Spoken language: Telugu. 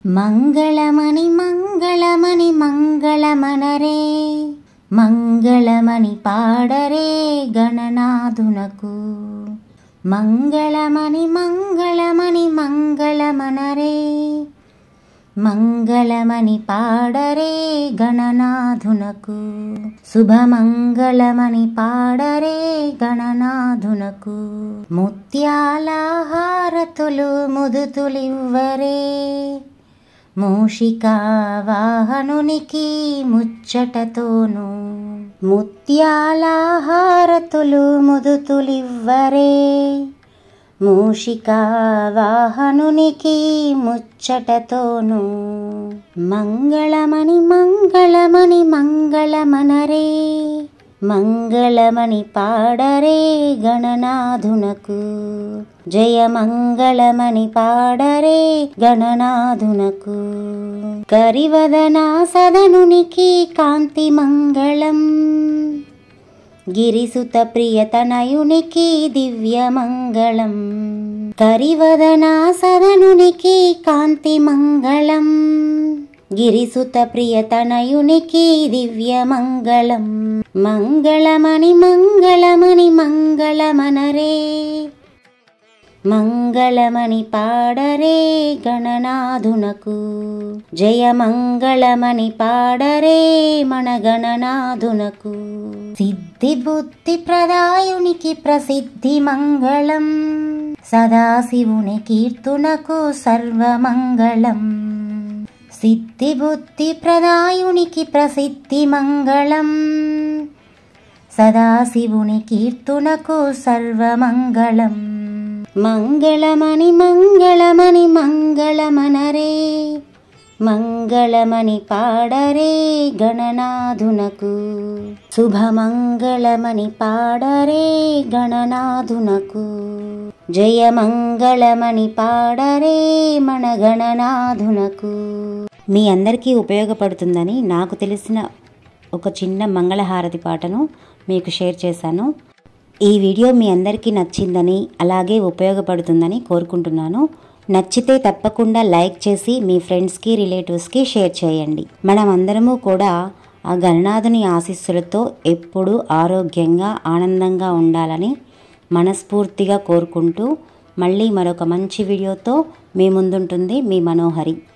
మంగళమణి మంగళమణి మంగళమనరే మంగళమణి పాడరే గణనాథునకు మంగళమణి మంగళమణి మంగళమనరే మంగళమణి పాడరే గణనాథునకు శుభమంగళమని పాడరే గణనాథునకు ముత్యాల హారతులు ముదుతులివ్వరే మూషికా వాహనునికి ముచ్చటతోను ముత్యాల హారతులు ముదుతులివ్వరే మూషికా వాహనునికి ముచ్చటతోను మంగళమణి మంగళమణి మంగళమనరే మంగళమణి పాడరే గణనాథునకు జయ మంగళమణి పాడరే గణనాథునకు కరివదనా సదనునికి కాంతి మంగళం గిరిసుత ప్రియతనయునికి దివ్య మంగళం కరివదనా సదనునికి కాంతి మంగళం గిరిసుత ప్రియతనయునికి దివ్య మంగళం మంగళమణి మంగళమణి మంగళమనరే మంగళమణి పాడరే గణనాథునకు జయ మంగళమణి పాడరే మన గణనాథునకు సిద్ధి బుద్ధి ప్రదాయునికి ప్రసిద్ధి మంగళం సదాశివుని కీర్తునకు సర్వమంగళం సిద్ధి బుద్ధి ప్రదాయునికి ప్రసిద్ధి మంగళం సదాశివుని కీర్తునకు సర్వమంగళం మంగళమణి మంగళమణి మంగళమనరే మంగళమణి పాడరే గణనాథునకు శుభమంగళమని పాడరే గణనాథునకు జయ మంగళమని పాడరే మన గణనాథునకు మీ అందరికీ ఉపయోగపడుతుందని నాకు తెలిసిన ఒక చిన్న మంగళహారతి పాటను మీకు షేర్ చేశాను ఈ వీడియో మీ అందరికీ నచ్చిందని అలాగే ఉపయోగపడుతుందని కోరుకుంటున్నాను నచ్చితే తప్పకుండా లైక్ చేసి మీ ఫ్రెండ్స్కి రిలేటివ్స్కి షేర్ చేయండి మనం అందరము కూడా ఆ గణనాథుని ఆశీస్సులతో ఎప్పుడూ ఆరోగ్యంగా ఆనందంగా ఉండాలని మనస్ఫూర్తిగా కోరుకుంటూ మళ్ళీ మరొక మంచి వీడియోతో మీ ముందుంటుంది మీ మనోహరి